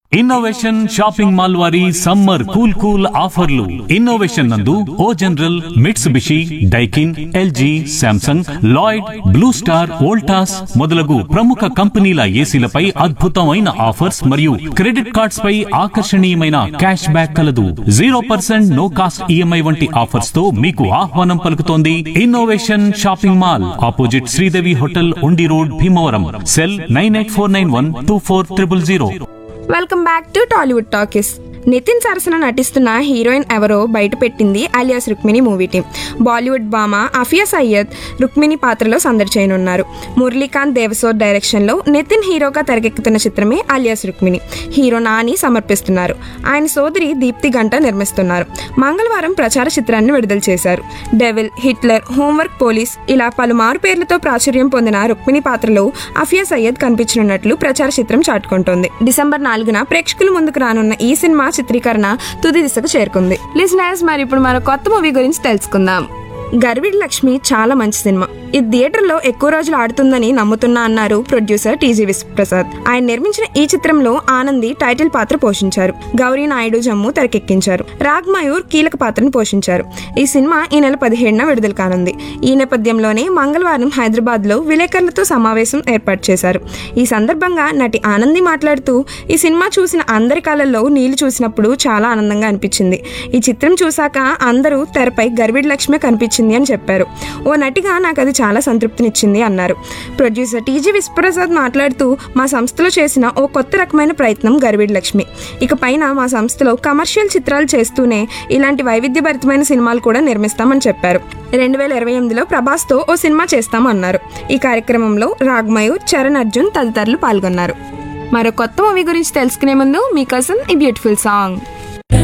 innovation shopping mall వారి summer cool cool ఆఫర్లు innovation నందు O General Mitsubishi Daikin LG Samsung Lloyd Blue Star Voltas మొదలగు ప్రముఖ కంపెనీల ఏసీలపై అద్భుతమైన ఆఫర్స్ మరియు క్రెడిట్ కార్డ్స్ పై ఆకర్షణీయమైన క్యాష్ బ్యాక్ కలదు zero percent no cost EMI వంటి ఆఫర్స్ తో మీకు ఆహ్వానం పలుకుతోంది innovation shopping mall opposite Sridevi hotel Undi road Bhimavaram cell nine eight four nine one two four triple zero welcome back to Tollywood talkies Nithin సరసన నటిస్తున్న హీరోయిన్ ఎవరో బయట పెట్టింది alias Rukmini movie team Bollywood భామ అఫియా సయ్యద్ రుక్మిణి పాత్రలో సందడి చేయనున్నారు మురళీకాంత్ దేవసోర్ డైరెక్షన్లో నితిన్ హీరోగా తెరకెక్కుతున్న చిత్రమే అలియాస్ రుక్మిణి హీరో నాని సమర్పిస్తున్నారు ఆయన సోదరి దీప్తి గంట నిర్మిస్తున్నారు మంగళవారం ప్రచార చిత్రాన్ని విడుదల చేశారు డెవిల్ హిట్లర్ హోంవర్క్ పోలీస్ ఇలా పలు మారు పేర్లతో ప్రాచుర్యం పొందిన రుక్మిణి పాత్రలో అఫియా సయ్యద్ కనిపించనున్నట్లు ప్రచార చిత్రం చాటుకుంటోంది డిసెంబర్ నాలుగున ప్రేక్షకుల ముందుకు రానున్న ఈ సినిమా చిత్రీకరణ తుది దిశకు చేరుకుంది లిజనర్స్ మరి ఇప్పుడు మరో కొత్త మూవీ గురించి తెలుసుకుందాం గర్విడ్ లక్ష్మి చాలా మంచి సినిమా ఇది థియేటర్లో ఎక్కువ రోజులు ఆడుతుందని నమ్ముతున్నా అన్నారు ప్రొడ్యూసర్ టీజీ విశ్వప్రసాద్ ఆయన నిర్మించిన ఈ చిత్రంలో ఆనంది టైటిల్ పాత్ర పోషించారు గౌరీ నాయుడు జమ్ము తెరకెక్కించారు రాగ్ మయూర్ కీలక పాత్రను పోషించారు ఈ సినిమా ఈ నెల పదిహేడున విడుదల కానుంది ఈ నేపథ్యంలోనే మంగళవారం హైదరాబాద్ లో విలేకరులతో సమావేశం ఏర్పాటు చేశారు ఈ సందర్భంగా నటి ఆనంది మాట్లాడుతూ ఈ సినిమా చూసిన అందరి కళ్ళల్లో నీళ్లు చూసినప్పుడు చాలా ఆనందంగా అనిపించింది ఈ చిత్రం చూశాక అందరూ తెరపై గర్విడ్ లక్ష్మి కనిపించింది అని చెప్పారు ఓ నటిగా నాకు అది చాలా సంతృప్తినిచ్చింది అన్నారు ప్రొడ్యూసర్ టీజీ విశ్వప్రసాద్ మాట్లాడుతూ మా సంస్థలో చేసిన ఓ కొత్త రకమైన ప్రయత్నం గర్విడ్ లక్ష్మి ఇక పైన మా సంస్థలో కమర్షియల్ చిత్రాలు చేస్తూనే ఇలాంటి వైవిధ్యభరితమైన సినిమాలు కూడా నిర్మిస్తామని చెప్పారు రెండు వేల ఇరవై ఎనిమిదిలో ప్రభాస్తో ఓ సినిమా చేస్తామన్నారు ఈ కార్యక్రమంలో రాగ్మయూర్ చరణ్ అర్జున్ తదితరులు పాల్గొన్నారు మరో కొత్త మూవీ గురించి తెలుసుకునే ముందు మీకోసం ఈ బ్యూటిఫుల్ సాంగ్